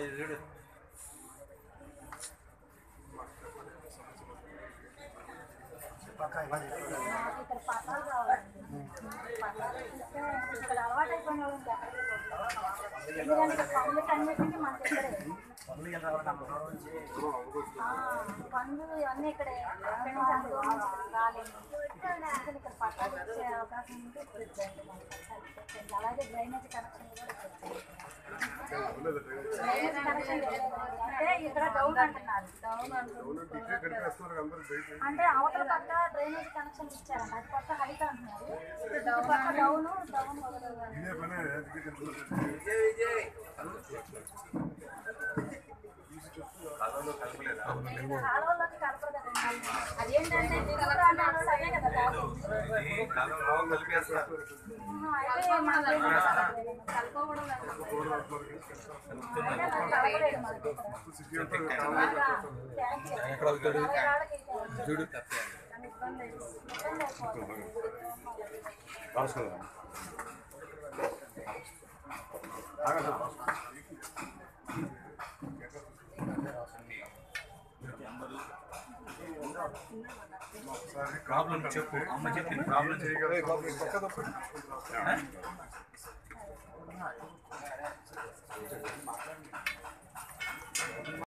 నాకు ఇక్కడ పట్టాలు కావాలండి పట్టాలు ఇస్తే ఇక్కడ అలవాటు అయిపోయిన వాళ్ళు ఇంకా ఎందుకంటే ఇక్కడ పనులకి అన్నిటికీ మన దగ్గరే ఆ, పనులు ఇవన్నీ ఇక్కడే ఎక్కడి నుంచి అంత దూరం నుంచి ఇక్కడికి రాలేము అందుకని ఇక్కడ పట్టాలు ఇచ్చే అవకాశం ఉంటే ఇక్కడ ఇచ్చేయండి మాకు పట్టాలు ఇచ్చేయండి. అలాగే డ్రైనేజ్ కనెక్షన్ కూడా ఇచ్చేయండి. డ్రైనేజ్ కనెక్షన్ లేదు. అంటే ఇక్కడ డౌన్ అంటున్నారు డౌన్ అంటున్నారు అంటే అవతల పక్క డ్రైనేజ్ కనెక్షన్ ఇచ్చారంట అది పక్క హైట్ అంటున్నారు ఇటు పక్క డౌన్ డౌన్ కాలువలోకి కలపరు కదండి అదేంటంటే దిగుడు అన్నారు సరే కదా కాదు అయితే మన డ్రైనేజ్ కలపకూడదు అయితే నాకు కలపలేదు మన దగ్గర. బాగా ట్యాంక్ చేయాలి. అరవై వాళ్ళకి చూడు కానీ ఇబ్బంది అయిపోతుంది. ఇబ్బంది అయిపోతుంది. ప్రాబ్లం చెప్పు అమ్మ చెప్పింది ప్రాబ్లం